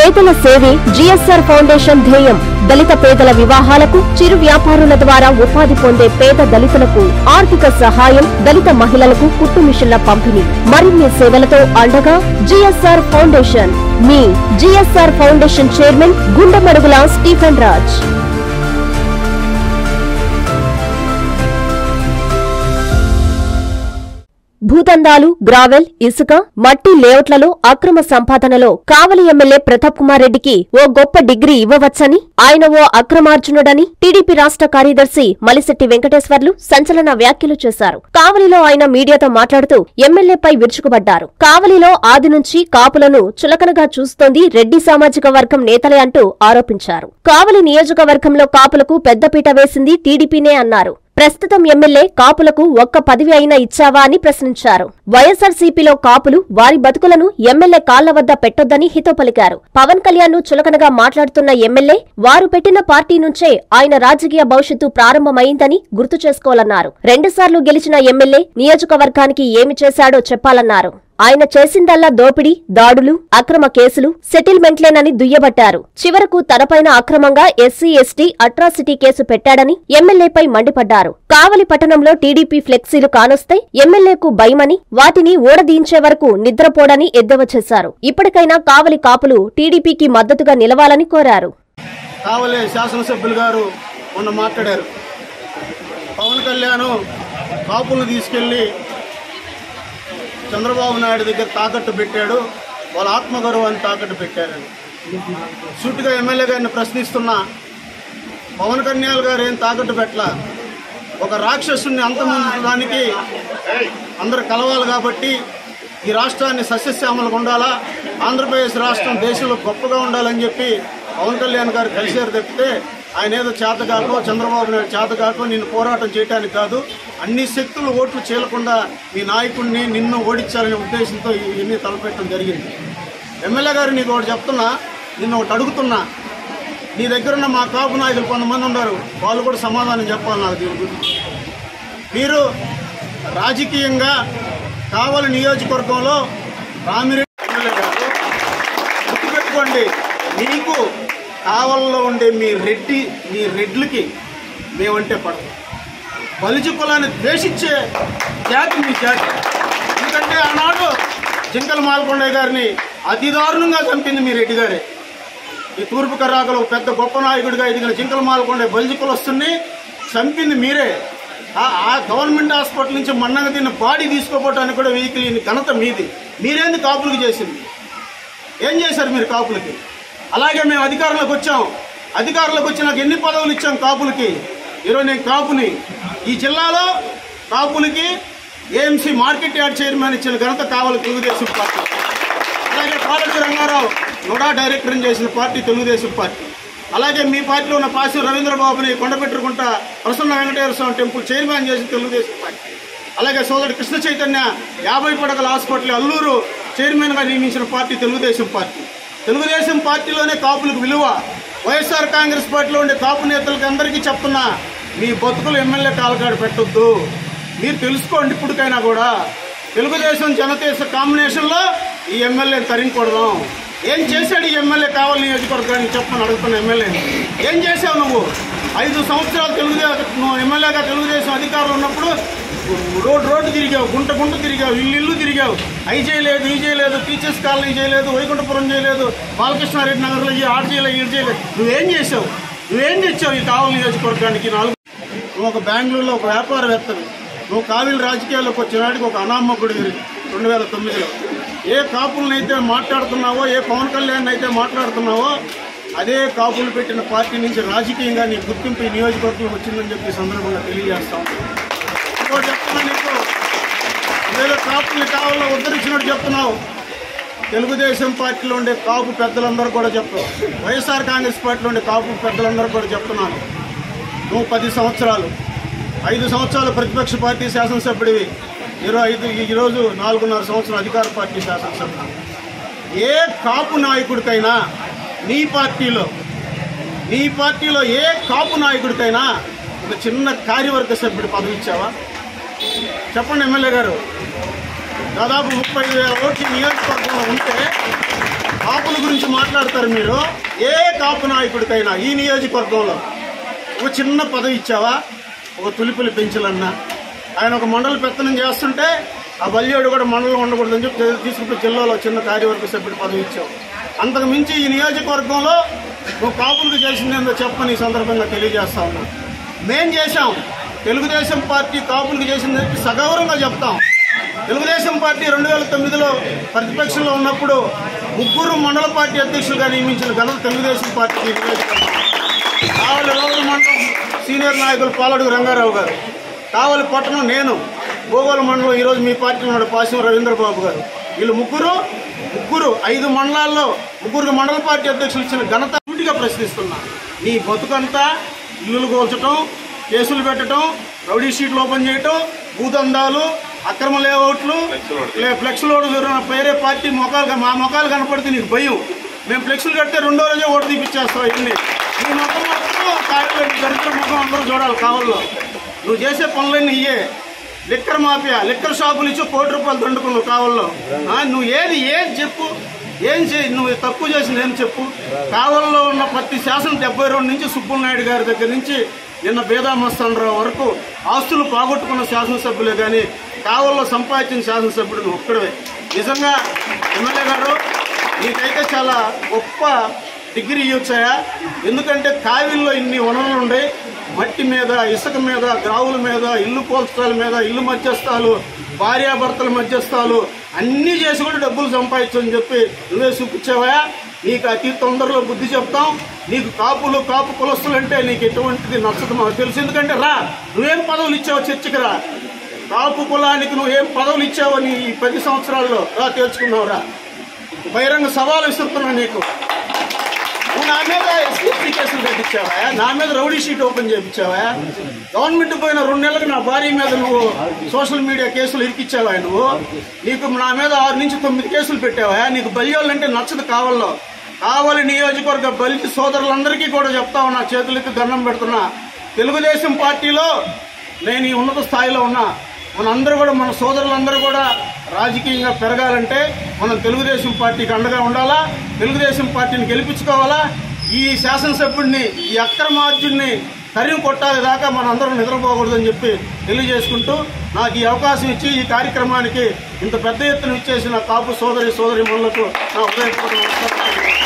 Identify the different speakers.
Speaker 1: పేదల సేవే GSR foundation ధ్యేయం దళిత పేదల వివాహాలకు చిరు వ్యాపారుల ద్వారా ఉపాధి పొందే పేద దళితులకు ఆర్థిక సహాయం దళిత మహిళలకు కుట్టు మిషన్ల పంపిణీ మరిన్ని సేవలతో అండగా జిఎస్ఆర్ ఫౌండేషన్ మీ GSR foundation chairman Gundamadugula Stephen Raj భూదందాలు గ్రావెల్ ఇసుక మట్టి లేఅవుట్లలో అక్రమ సంపాదనలో కావలి ఎమ్మెల్యే ప్రతాప్ కుమార్ రెడ్డికి ఓ గొప్ప డిగ్రీ ఇవ్వవచ్చని ఆయన ఓ అక్రమార్జునుడని టీడీపీ రాష్ట్ర కార్యదర్శి మలిశెట్టి వెంకటేశ్వర్లు సంచలన వ్యాఖ్యలు చేశారు కావలిలో ఆయన మీడియాతో మాట్లాడుతూ ఎమ్మెల్యేపై విరుచుకుపడ్డారు కావలిలో ఆది నుంచి కాపులను చులకనగా చూస్తోంది రెడ్డి సామాజిక వర్గం నేతలే అంటూ ఆరోపించారు కావలి నియోజకవర్గంలో కాపులకు పెద్దపీట వేసింది టీడీపీనే అన్నారు ప్రస్తుతం ఎమ్మెల్యే కాపులకు ఒక్క పదవి అయినా ఇచ్చావా అని ప్రశ్నించారు వైఎస్ఆర్సీపీలో కాపులు వారి బతుకులను ఎమ్మెల్యే కాళ్ల వద్ద పెట్టొద్దని హితో పలికారు పవన్ కళ్యాణ్ ను చులకనగా మాట్లాడుతున్న ఎమ్మెల్యే వారు పెట్టిన పార్టీ నుంచే ఆయన రాజకీయ భవిష్యత్తు ప్రారంభమైందని గుర్తు చేసుకోవాలన్నారు రెండుసార్లు గెలిచిన ఎమ్మెల్యే నియోజకవర్గానికి ఏమి చేశాడో చెప్పాలన్నారు ఆయన చేసిందల్లా దోపిడీ దాడులు అక్రమ కేసులు సెటిల్మెంట్లేనని దుయ్యబట్టారు చివరకు తనపైన అక్రమంగా ఎస్సీ ఎస్టీ అట్రాసిటీ కేసు పెట్టాడని ఎమ్మెల్యేపై మండిపడ్డారు కావలి పట్టణంలో టీడీపీ ఫ్లెక్సీలు కానొస్తే ఎమ్మెల్యేకు భయమని వాటిని ఊడదీంచే వరకు నిద్రపోడని ఎద్దేవా చేశారు ఇప్పటికైనా కావలి కాపులు టీడీపీకి మద్దతుగా నిలవాలని కోరారు
Speaker 2: కావలి శాసనసభ్యులు గారు మొన్న మాట్లాడారు పవన్ కళ్యాణ్ కాపులను తీసుకెళ్లి చంద్రబాబు నాయుడు దగ్గర తాకట్టు పెట్టాడు వాళ్ళ ఆత్మగౌరవాన్ని తాకట్టు పెట్టారని సూటిగా ఎమ్మెల్యే గారిని ప్రశ్నిస్తున్నా పవన్ కళ్యాణ్ గారు ఏం తాకట్టు పెట్టలా ఒక రాక్షసుని అంతమందించడానికి అందరు కలవాలి కాబట్టి ఈ రాష్ట్రాన్ని సస్యశ్యామలకు ఉండాలా ఆంధ్రప్రదేశ్ రాష్ట్రం దేశంలో గొప్పగా ఉండాలని చెప్పి పవన్ కళ్యాణ్ గారు కలిశారు తప్పితే ఆయన ఏదో చేతగాకో చంద్రబాబు నాయుడు చేతగాకో నిన్ను పోరాటం చేయడానికి కాదు అన్ని శక్తులు ఓట్లు చేయకుండా మీ నాయకుడిని నిన్ను ఓడించాలనే ఉద్దేశంతో ఇవన్నీ తలపెట్టడం జరిగింది ఎమ్మెల్యే గారు నీకు ఒకటి చెప్తున్నా నిన్ను ఒకటి అడుగుతున్నా నీ దగ్గర ఉన్న మా కాపు నాయకులు కొంతమంది ఉన్నారు వాళ్ళు కూడా సమాధానం చెప్పాలి నాకు దీని గురించి మీరు రాజకీయంగా కావలి నియోజకవర్గంలో రామిరెడ్డి ఎమ్మెల్యే గారు గుర్తుపెట్టుకోండి మీకు కావలలో ఉండే మీ రెడ్డి మీ రెడ్లకి మేమంటే పడదు బలిజ కులాన్ని ద్వేషించే జాతి మీ జాతి ఎందుకంటే ఆనాడు జింకల మాల్కొండయ్య గారిని అతి దారుణంగా చంపింది మీ రెడ్డి గారే ఈ తూర్పు కర్రాకలో ఒక పెద్ద గొప్ప నాయకుడిగా ఎదిగిన జింకల మాల్కొండ బలిజ కులస్తుని చంపింది మీరే ఆ- ఆ గవర్నమెంట్ హాస్పిటల్ నుంచి మన్నగా తిన్న బాడీ తీసుకోపోవడానికి కూడా వెహికల్ ఘనత మీది మీరేంది కాపులకు చేసింది ఏం చేశారు మీరు కాపులకి అలాగే మేము అధికారంలోకి వచ్చాం అధికారంలోకి వచ్చి నాకు ఎన్ని పదవులు ఇచ్చాం కాపులకి ఈరోజు నేను కాపుని ఈ జిల్లాలో కాపులకి ఏఎంసీ మార్కెట్ యార్డ్ చైర్మన్ ఇచ్చిన ఘనత కావాలి తెలుగుదేశం పార్టీ అలాగే పాలకి రంగారావు నోడా డైరెక్టర్ చేసిన పార్టీ తెలుగుదేశం పార్టీ అలాగే మీ పార్టీలో ఉన్న పాసి రవీంద్రబాబుని కొండపెట్టుకుంటా ప్రసన్న వెంకటేశ్వర స్వామి టెంపుల్ చైర్మన్ చేసిన తెలుగుదేశం పార్టీ అలాగే సోదరుడు కృష్ణ చైతన్య యాభై పడకల హాస్పిటల్ అల్లూరు చైర్మన్గా నియమించిన పార్టీ తెలుగుదేశం పార్టీ తెలుగుదేశం పార్టీలోనే కాపులకు విలువ వైఎస్ఆర్ కాంగ్రెస్ పార్టీలో ఉండే కాపు నేతలకి అందరికీ చెప్తున్నా మీ బతుకులు ఎమ్మెల్యే కాలకాడు పెట్టొద్దు మీరు తెలుసుకోండి ఇప్పటికైనా కూడా తెలుగుదేశం జనదేశ కాంబినేషన్లో ఈ ఎమ్మెల్యేని తరిగికొడదాం ఏం చేశాడు ఈ ఎమ్మెల్యే కావాలి నియోజకవర్గానికి చెప్పని అడుగుతున్న ఎమ్మెల్యే ఏం చేశావు నువ్వు ఐదు సంవత్సరాలు తెలుగుదేశం నువ్వు ఎమ్మెల్యేగా తెలుగుదేశం అధికారులు ఉన్నప్పుడు రోడ్ రోడ్డు తిరిగావు గుంట గుంట తిరిగావు ఇల్లు ఇల్లు తిరిగావు అవి చేయలేదు ఈ చేయలేదు టీచర్స్ కాలనీ చేయలేదు వైకుంఠపురం చేయలేదు బాలకృష్ణారెడ్డి నగర్లో ఈ ఆడ చేయలేదు ఈడు చేయలేదు నువ్వేం చేసావు నువ్వేం తెచ్చావు ఈ కావలి నియోజకవర్గానికి నాలుగు నువ్వు ఒక బెంగళూరులో ఒక వ్యాపారవేత్తవి నువ్వు కావిలి రాజకీయాల్లోకి వచ్చినాడికి ఒక అనామకుడు రెండు వేల తొమ్మిదిలో ఏ కాపులనైతే మాట్లాడుతున్నావో ఏ పవన్ కళ్యాణ్ అయితే మాట్లాడుతున్నావో అదే కాపులు పెట్టిన పార్టీ నుంచి రాజకీయంగా నీ గుర్తింపు ఈ నియోజకవర్గం వచ్చిందని చెప్పి ఈ సందర్భంగా తెలియజేస్తాం ఇంకోటి చెప్తున్నా నీకు ఏదో కాపుల్ని కావాలో ఉద్ధరించినట్టు చెప్తున్నావు తెలుగుదేశం పార్టీలో ఉండే కాపు పెద్దలందరూ కూడా చెప్తావు వైఎస్ఆర్ కాంగ్రెస్ పార్టీలో ఉండే కాపు పెద్దలందరూ కూడా చెప్తున్నాను నువ్వు పది సంవత్సరాలు ఐదు సంవత్సరాలు ప్రతిపక్ష పార్టీ శాసనసభ్యుడివి ఇరవై ఐదు ఈరోజు నాలుగున్నర సంవత్సరం అధికార పార్టీ శాసనసభ్యుడు ఏ కాపు నాయకుడికైనా నీ పార్టీలో నీ పార్టీలో ఏ కాపు నాయకుడికైనా ఒక చిన్న కార్యవర్గ సభ్యుడి పదవి ఇచ్చావా చెప్పండి ఎమ్మెల్యే గారు దాదాపు ముప్పై వేల ఓట్లు ఈ నియోజకవర్గంలో ఉంటే కాపుల గురించి మాట్లాడతారు మీరు ఏ కాపు నాయకుడికైనా ఈ నియోజకవర్గంలో ఒక చిన్న పదవి ఇచ్చావా ఒక తులిపులి పెంచులన్నా ఆయన ఒక మండలి పెత్తనం చేస్తుంటే ఆ బల్యోడు కూడా మండలం ఉండకూడదని చెప్పి తీసుకుంటూ జిల్లాలో చిన్న కార్యవర్గ సభ్యుడు పదవి ఇచ్చావు అంతకు మించి ఈ నియోజకవర్గంలో నువ్వు కాపులకు చేసింది ఏందో చెప్పని ఈ సందర్భంగా తెలియజేస్తా ఉన్నా మేం చేశాం తెలుగుదేశం పార్టీ కాపులకు చేసింది చెప్పి సగౌరవంగా చెప్తాం తెలుగుదేశం పార్టీ రెండు వేల తొమ్మిదిలో ప్రతిపక్షంలో ఉన్నప్పుడు ముగ్గురు మండల పార్టీ అధ్యక్షులుగా నియమించిన ఘనత తెలుగుదేశం పార్టీకి ఈ నియోజకవర్గం కావలి రూరల్ మండలం సీనియర్ నాయకులు పాలడుగు రంగారావు గారు కావలి పట్టణం నేను గోగోలు మండలం ఈరోజు మీ పార్టీ ఉన్నాడు పాసిన రవీంద్రబాబు గారు వీళ్ళు ముగ్గురు ముగ్గురు ఐదు మండలాల్లో ముగ్గురు మండల పార్టీ అధ్యక్షులు ఇచ్చిన ఘనత సూటిగా ప్రశ్నిస్తున్నా నీ బతుకంతా ఇల్లులు కోల్చటం కేసులు పెట్టడం రౌడీ షీట్లు ఓపెన్ చేయటం భూదందాలు అక్రమ లేఅవుట్లు లే ఫ్లెక్స్ లోడ్ వేరే పార్టీ మొఖాలు మా మొఖాలు కనపడితే నీకు భయం మేము ఫ్లెక్స్లు కడితే రెండో రోజే ఓటు తీపిచ్చేస్తాం ఇన్ని నీ ముఖం మొత్తం కాయలు నీ దరిద్ర ముఖం అందరూ చూడాలి కావాలో నువ్వు చేసే పనులన్నీ ఇయ్యే లిక్కర్ మాఫియా లిక్కర్ షాపులు ఇచ్చి కోటి రూపాయలు దండుకున్నావు కావాలో ఆ, నువ్వు ఏది ఏది చెప్పు ఏం చేయి నువ్వు తక్కువ చేసింది ఏం చెప్పు కావల్లో ఉన్న ప్రతి శాసనం డెబ్బై రెండు నుంచి సుబ్బులనాయుడు గారి దగ్గర నుంచి నిన్న బేదామస్తానరావు వరకు ఆస్తులు పోగొట్టుకున్న శాసనసభ్యులే కానీ కావల్లో సంపాదించిన శాసనసభ్యుడు నువ్వు ఒక్కడవే నిజంగా ఎమ్మెల్యే గారు నీకైతే చాలా గొప్ప డిగ్రీ ఇవ్వచ్చాయా ఎందుకంటే కావిల్లో ఇన్ని వనరులు ఉండే మట్టి మీద ఇసుక మీద గ్రావుల మీద ఇల్లు పోల్చడాల మీద ఇల్లు మధ్యస్థాలు భార్యాభర్తల మధ్యస్థాలు అన్నీ చేసి కూడా డబ్బులు సంపాదించని చెప్పి నువ్వే చూపించావా నీకు అతి తొందరలో బుద్ధి చెప్తాం నీకు కాపులు కాపు కులస్తులు అంటే నీకు ఎటువంటిది నచ్చదు మాకు తెలుసు ఎందుకంటే రా నువ్వేం పదవులు ఇచ్చావో చర్చకి రా కాపు కులానికి నువ్వేం పదవులు ఇచ్చావో నీ ఈ పది సంవత్సరాల్లో రా తేల్చుకున్నావురా బహిరంగ సవాలు విసురుతున్నా నీకు నువ్వు నా మీద ఎస్సీ కేసులు కట్టించావా నా మీద రౌడీ షీట్ ఓపెన్ చేయించావా గవర్నమెంట్ పోయిన రెండు నెలలకు నా భార్య మీద నువ్వు సోషల్ మీడియా కేసులు ఇరికిచ్చావా నువ్వు నీకు నా మీద ఆరు నుంచి తొమ్మిది కేసులు పెట్టావా నీకు బలియోళ్ళంటే నచ్చదు కావాలో కావాలి నియోజకవర్గ బలి సోదరులందరికీ కూడా చెప్తా ఉన్నా చేతులెత్తి దండం పెడుతున్నా తెలుగుదేశం పార్టీలో నేను ఈ ఉన్నత స్థాయిలో ఉన్నా మనందరూ కూడా మన సోదరులందరూ కూడా రాజకీయంగా పెరగాలంటే మనం తెలుగుదేశం పార్టీకి అండగా ఉండాలా తెలుగుదేశం పార్టీని గెలిపించుకోవాలా ఈ శాసనసభ్యుడిని ఈ అక్రమార్జుడిని తరిమి కొట్టాలి దాకా మనందరం నిద్రపోకూడదని చెప్పి తెలియజేసుకుంటూ నాకు ఈ అవకాశం ఇచ్చి ఈ కార్యక్రమానికి ఇంత పెద్ద ఎత్తున ఇచ్చేసిన కాపు సోదరి సోదరి మనులకు నా ఉదయపూర్వక నమస్కారం